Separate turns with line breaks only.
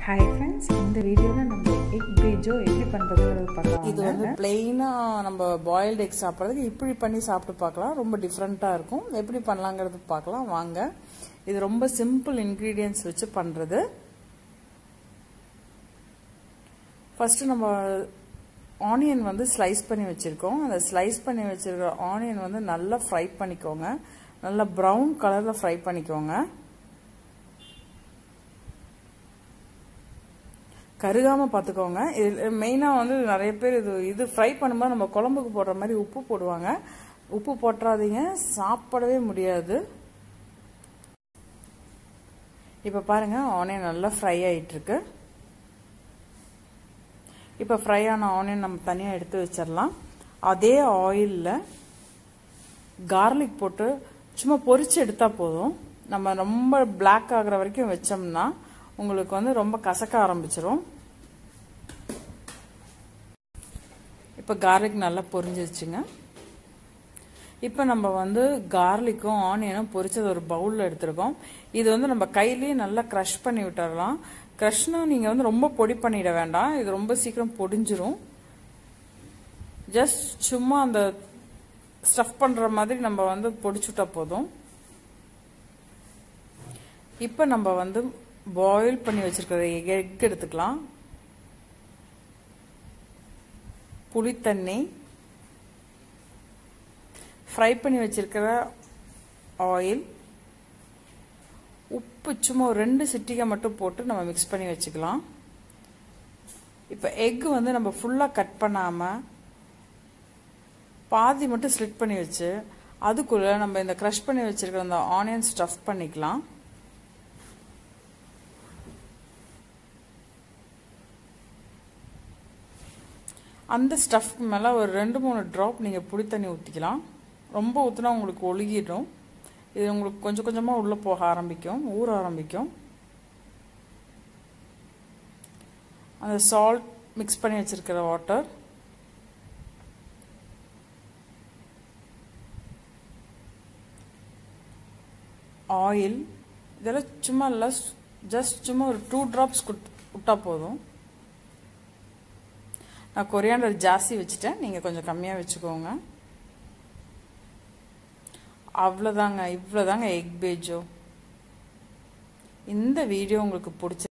hi friends இந்த வீடியோவில் நம்ம எக் பேஜோ எப்படி பண்ணுறதுங்கிறது பார்க்கலாம்
இது வந்து பிளெயினாக நம்ம பாயில்டு எக் சாப்பிட்றதுக்கு இப்படி பண்ணி சாப்பிட்டு பார்க்கலாம் ரொம்ப டிஃப்ரெண்ட்டாக இருக்கும் எப்படி பண்ணலாங்கிறது பார்க்கலாம் வாங்க இது ரொம்ப சிம்பிள் இன்க்ரீடியன்ஸ் வச்சு பண்ணுறது ஃபஸ்ட்டு நம்ம ஆனியன் வந்து ஸ்லைஸ் பண்ணி வச்சுருக்கோம் அந்த ஸ்லைஸ் பண்ணி வச்சுருக்கிற ஆனியன் வந்து நல்லா ஃப்ரை பண்ணிக்கோங்க நல்லா ப்ரௌன் கலரில் ஃப்ரை பண்ணிக்கோங்க கருகாமல் பார்த்துக்கோங்க இது மெயினாக வந்து நிறைய பேர் இது இது ஃப்ரை பண்ணும்போது நம்ம குழம்புக்கு போடுற மாதிரி உப்பு போடுவாங்க உப்பு போட்டுறாதீங்க சாப்பிடவே முடியாது இப்போ பாருங்க ஆனியன் நல்லா ஃப்ரை ஆகிட்டுருக்கு இப்போ ஃப்ரை ஆன ஆனியன் நம்ம தனியாக எடுத்து வச்சிடலாம் அதே ஆயிலில் கார்லிக் போட்டு சும்மா பொரிச்சு எடுத்தால் போதும் நம்ம ரொம்ப பிளாக் ஆகிற வரைக்கும் வச்சோம்னா உங்களுக்கு வந்து ரொம்ப கசக்க ஆரம்பிச்சிரும் இப்போ கார்லிக் நல்லா பொரிஞ்சிருச்சுங்க இப்போ நம்ம வந்து கார்லிக்கும் ஆனியனும் பொரிச்சது ஒரு பவுலில் எடுத்துருக்கோம் இது வந்து நம்ம கையிலேயே நல்லா க்ரஷ் பண்ணி விட்டுறலாம் க்ரஷ்னா நீங்கள் வந்து ரொம்ப பொடி பண்ணிட வேண்டாம் இது ரொம்ப சீக்கிரம் பொடிஞ்சிரும் ஜஸ்ட் சும்மா அந்த ஸ்டஃப் பண்ணுற மாதிரி நம்ம வந்து பொடிச்சுட்டா போதும் இப்போ நம்ம வந்து பாயில் பண்ணி வச்சிருக்கிற எக் எடுத்துக்கலாம் புளித்தண்ணி ஃப்ரை பண்ணி வச்சிருக்கிற ஆயில் உப்பு சும்மா ஒரு ரெண்டு சிட்டிகை மட்டும் போட்டு நம்ம மிக்ஸ் பண்ணி வச்சுக்கலாம் இப்போ எக் வந்து நம்ம ஃபுல்லாக கட் பண்ணாமல் பாதி மட்டும் ஸ்லிட் பண்ணி வச்சு அதுக்குள்ளே நம்ம இந்த க்ரஷ் பண்ணி வச்சிருக்கிற அந்த ஆனியன் ஸ்டஃப் பண்ணிக்கலாம் அந்த ஸ்டஃப்க்கு மேலே ஒரு ரெண்டு மூணு ட்ராப் நீங்கள் புளி தண்ணி ஊற்றிக்கலாம் ரொம்ப ஊற்றினா உங்களுக்கு ஒழுகிடும் இது உங்களுக்கு கொஞ்சம் கொஞ்சமாக உள்ளே போக ஆரம்பிக்கும் ஊற ஆரம்பிக்கும் அந்த சால்ட் மிக்ஸ் பண்ணி வச்சுருக்கிற வாட்டர் ஆயில் இதெல்லாம் சும்மா இல்லை ஜஸ்ட் சும்மா ஒரு டூ ட்ராப்ஸ் விட்டா போதும் நான் கொரியாண்டர் ஜாஸ்தி வச்சுட்டேன் நீங்கள் கொஞ்சம் கம்மியாக வச்சுக்கோங்க அவ்வளோதாங்க இவ்வளோதாங்க எக் பேஜோ இந்த வீடியோ உங்களுக்கு பிடிச்ச